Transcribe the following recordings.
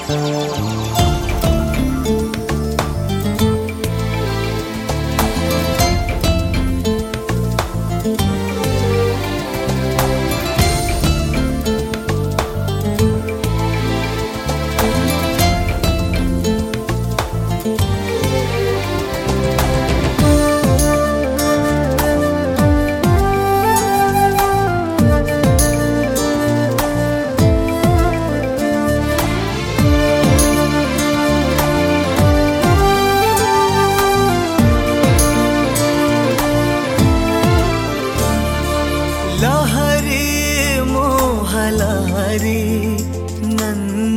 ಲಹರಿ ಮೋಹಲಹರಿ ನನ್ನ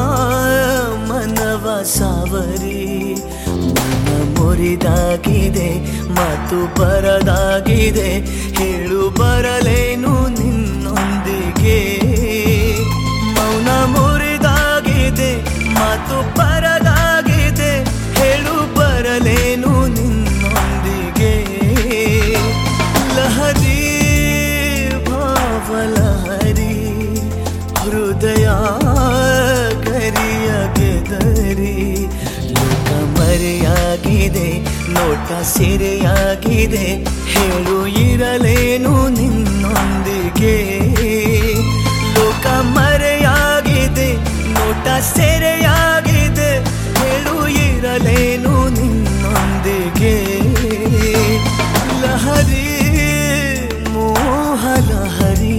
ಮನವ ಸಾವರಿ ಮನ ಮುರಿದಾಗಿದೆ ಮಾತು ಬರದಾಗಿದೆ ಹೇಳು ಬರಲೇನು ನಿನ್ನೊಂದಿಗೆ ಮೌನ ಮುರಿದಾಗಿದೆ ಮಾತು ಬರದಾಗಿದೆ ಹೇಳು ಬರಲೇನು ನಿನ್ನೊಂದಿಗೆ ಲಹರಿ ಭಾವಲಹರಿ ಹೃದಯ ಕರಿಯ ಗೆದರಿ ಲೋಕ ಮರೆಯಾಗಿದೆ ನೋಟ ಸೆರೆಯಾಗಿದೆ ಹೇಳು ಇರಲೇನು ನಿನ್ನೊಂದಿಗೆ ಲೋಕ ಮರೆಯಾಗಿದೆ ನೋಟ ಸೆರೆಯಾಗಿದೆ ಹೇಳು ಇರಲೇನು ನಿನ್ನೊಂದಿಗೆ ಲಹರಿ ಮೋಹಲಹರಿ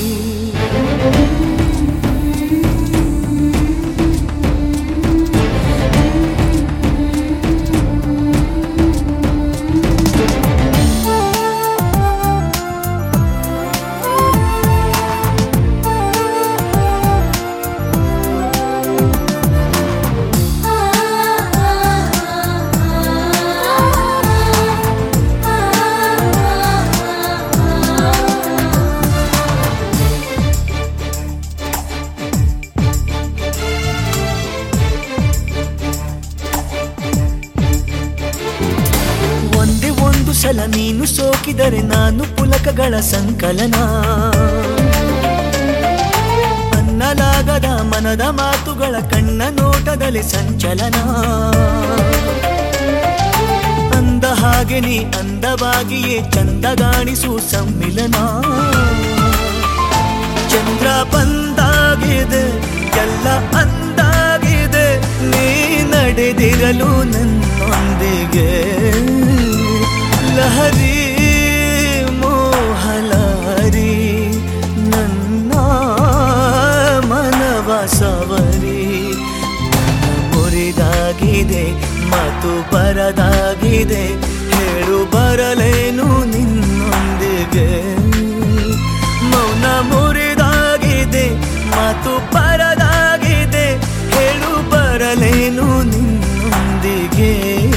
ಒಂದೇ ಒಂದು ಸಲ ನೀನು ಸೋಕಿದರೆ ನಾನು ಪುಲಕಗಳ ಸಂಕಲನ ಅನ್ನಲಾಗದ ಮನದ ಮಾತುಗಳ ಕಣ್ಣ ನೋಟದಲ್ಲಿ ಸಂಚಲನ ಅಂದ ಹಾಗೆ ನೀ ಅಂದವಾಗಿಯೇ ಚಂದಗಾಣಿಸು ಸಮ್ಮಿಲನ ಚಂದ್ರ ಬಂದಾಗಿದೆ ಎಲ್ಲ ಅಂದಾಗಿದೆ ನೀ ನಡೆದಿರಲು ನನ್ನೊಂದಿಗೆ ಲಹರಿ ಮೋಹಲಹರಿ ನನ್ನ ಮನವ ಸವರಿ ಮನ ಮುರಿದಾಗಿದೆ ಮಾತು ಬರದಾಗಿದೆ ಹೇಳು ಬರಲೇನು ನಿನ್ನೊಂದಿಗೆ ಮೌನ ಮುರಿದಾಗಿದೆ ಮಾತು ಪರದಾಗಿದೆ ಹೇಳು ಬರಲೇನು ನಿನ್ನೊಂದಿಗೆ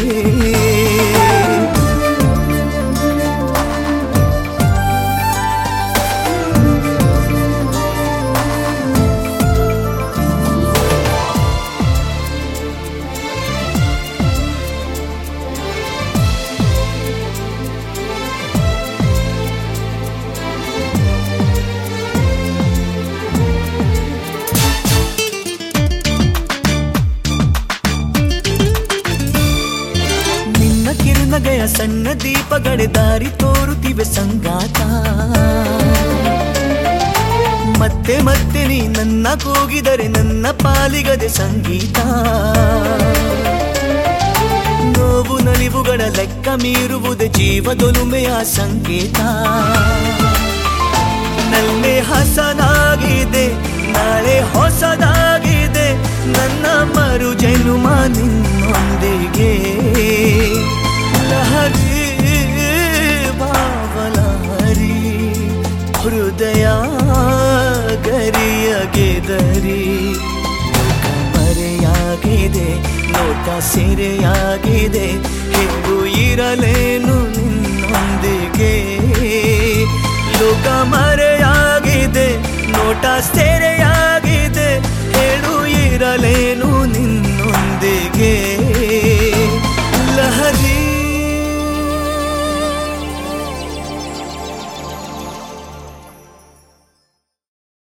ನಿನ್ನ ಕಿರುನಗೆಯ ಸಣ್ಣ ದೀಪಗಳೇ ದಾರಿ ತೋರುತ್ತಿವೆ ಸಂಗಾತ ಮತ್ತೆ ಮತ್ತೆ ನೀ ನನ್ನ ಕೂಗಿದರೆ ನನ್ನ ಪಾಲಿಗದೆ ಸಂಗೀತ ನೋವು ನಲಿವುಗಳ ಲೆಕ್ಕ ಮೀರುವುದೇ ಜೀವದೊಲುಮೆಯ ಸಂಕೇತ ನಲ್ಲೆ ಹಸನಾಗಿದೆ ನಾಳೆ ಹೊಸದಾಗಿದೆ ನನ್ನ ಮರು ಜನುಮ ನಿನ್ನೊಂದಿಗೆ ಲಹರಿ ಭಾವಲಹರಿ ಹೃದಯ ಗರಿಯ ಗೆದರಿ ಮರೆಯಾಗಿದೆ ನೋಟ ಸೆರೆಯಾಗಿದೆ ಹೇಗೂ ಇರಲೇನು ನಿನ್ನೊಂದಿಗೆ ಲೋಕ ಮರೆಯಾಗಿದೆ